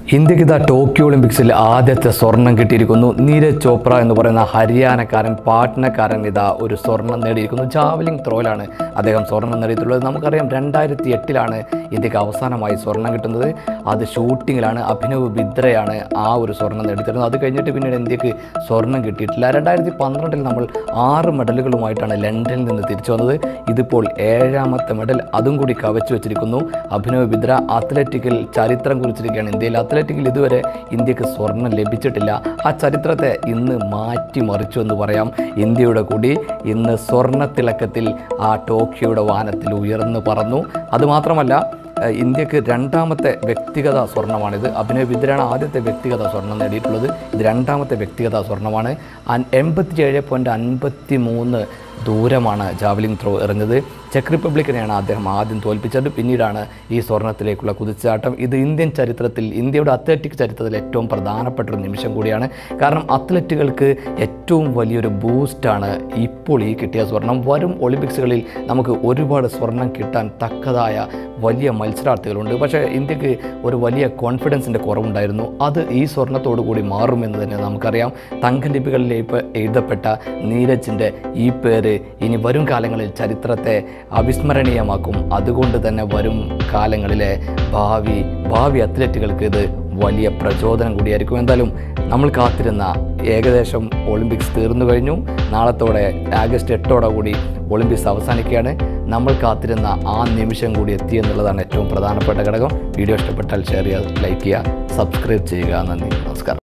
ഇന്ത്യക്ക് ഇതാ ടോക്കിയോ ഒളിമ്പിക്സിൽ ആദ്യത്തെ സ്വർണം കിട്ടിയിരിക്കുന്നു നീരജ് ചോപ്ര എന്ന് പറയുന്ന ഹരിയാനക്കാരൻ പാട്നക്കാരൻ ഇതാ ഒരു സ്വർണം നേടിയിരിക്കുന്നു ജാവലിംഗ് ത്രോയിലാണ് അദ്ദേഹം സ്വർണം നേടിയിട്ടുള്ളത് നമുക്കറിയാം രണ്ടായിരത്തി എട്ടിലാണ് ഇന്ത്യക്ക് അവസാനമായി സ്വർണം കിട്ടുന്നത് അത് ഷൂട്ടിങ്ങിലാണ് അഭിനവ് ബിദ്രയാണ് ആ ഒരു സ്വർണം നേടിത്തരുന്നത് അത് കഴിഞ്ഞിട്ട് പിന്നീട് ഇന്ത്യക്ക് സ്വർണം കിട്ടിയിട്ടില്ല രണ്ടായിരത്തി പന്ത്രണ്ടിൽ നമ്മൾ ആറ് മെഡലുകളുമായിട്ടാണ് ലണ്ടനിൽ നിന്ന് തിരിച്ചു വന്നത് ഇതിപ്പോൾ ഏഴാമത്തെ മെഡൽ അതും കൂടി കവച്ചു വെച്ചിരിക്കുന്നു അഭിനവ് ബിദ്ര അത്ലറ്റിക്കിൽ ചരിത്രം കുറിച്ചിരിക്കുകയാണ് ഇന്ത്യയിൽ അത്ലറ്റിക്കിൽ ഇതുവരെ ഇന്ത്യക്ക് സ്വർണം ലഭിച്ചിട്ടില്ല ആ ചരിത്രത്തെ ഇന്ന് മാറ്റിമറിച്ചു എന്ന് പറയാം ഇന്ത്യയുടെ കൂടി ഇന്ന് സ്വർണ്ണത്തിളക്കത്തിൽ ആ ടോക്കിയോയുടെ വാനത്തിൽ ഉയർന്നു പറന്നു അതുമാത്രമല്ല ഏഹ് ഇന്ത്യക്ക് രണ്ടാമത്തെ വ്യക്തിഗത സ്വർണ്ണമാണിത് അഭിനവ് ബിദ്രയാണ് ആദ്യത്തെ വ്യക്തിഗത സ്വർണം നേടിയിട്ടുള്ളത് ഇത് രണ്ടാമത്തെ വ്യക്തിഗത സ്വർണ്ണമാണ് എൺപത്തി ഏഴ് പോയിൻറ്റ് അൻപത്തി മൂന്ന് ദൂരമാണ് ജാവലിംഗ് ത്രോ എറിഞ്ഞത് ചെക്ക് റിപ്പബ്ലിക്കിനെയാണ് അദ്ദേഹം ആദ്യം തോൽപ്പിച്ചത് പിന്നീടാണ് ഈ സ്വർണത്തിലേക്കുള്ള കുതിച്ചാട്ടം ഇത് ഇന്ത്യൻ ചരിത്രത്തിൽ ഇന്ത്യയുടെ അത്ലറ്റിക് ചരിത്രത്തിൽ ഏറ്റവും പ്രധാനപ്പെട്ട ഒരു നിമിഷം കൂടിയാണ് കാരണം അത്ലറ്റുകൾക്ക് ഏറ്റവും വലിയൊരു ബൂസ്റ്റാണ് ഇപ്പോൾ ഈ കിട്ടിയ സ്വർണം വരും ഒളിമ്പിക്സുകളിൽ നമുക്ക് ഒരുപാട് സ്വർണം കിട്ടാൻ തക്കതായ വലിയ മത്സരാർത്ഥികളുണ്ട് പക്ഷേ ഇന്ത്യക്ക് ഒരു വലിയ കോൺഫിഡൻസിൻ്റെ കുറവുണ്ടായിരുന്നു അത് ഈ സ്വർണത്തോടു കൂടി മാറുമെന്ന് തന്നെ നമുക്കറിയാം തങ്കലിപികളിലേക്ക് എഴുതപ്പെട്ട നീരജിൻ്റെ ഈ പേര് ഇനി വരും കാലങ്ങളിൽ ചരിത്രത്തെ അവിസ്മരണീയമാക്കും അതുകൊണ്ട് തന്നെ വരും കാലങ്ങളിലെ ഭാവി ഭാവി അത്ലറ്റുകൾക്ക് ഇത് വലിയ പ്രചോദനം കൂടിയായിരിക്കും എന്തായാലും നമ്മൾ കാത്തിരുന്ന ഏകദേശം ഒളിമ്പിക്സ് തീർന്നു കഴിഞ്ഞു നാളത്തോടെ ആഗസ്റ്റ് എട്ടോടെ കൂടി ഒളിമ്പിക്സ് അവസാനിക്കുകയാണ് നമ്മൾ കാത്തിരുന്ന ആ നിമിഷം കൂടി എത്തി എന്നുള്ളതാണ് ഏറ്റവും പ്രധാനപ്പെട്ട ഘടകം വീഡിയോ ഇഷ്ടപ്പെട്ടാൽ ഷെയർ ചെയ്യുക ലൈക്ക് ചെയ്യുക സബ്സ്ക്രൈബ് ചെയ്യുക നന്ദി നമസ്കാരം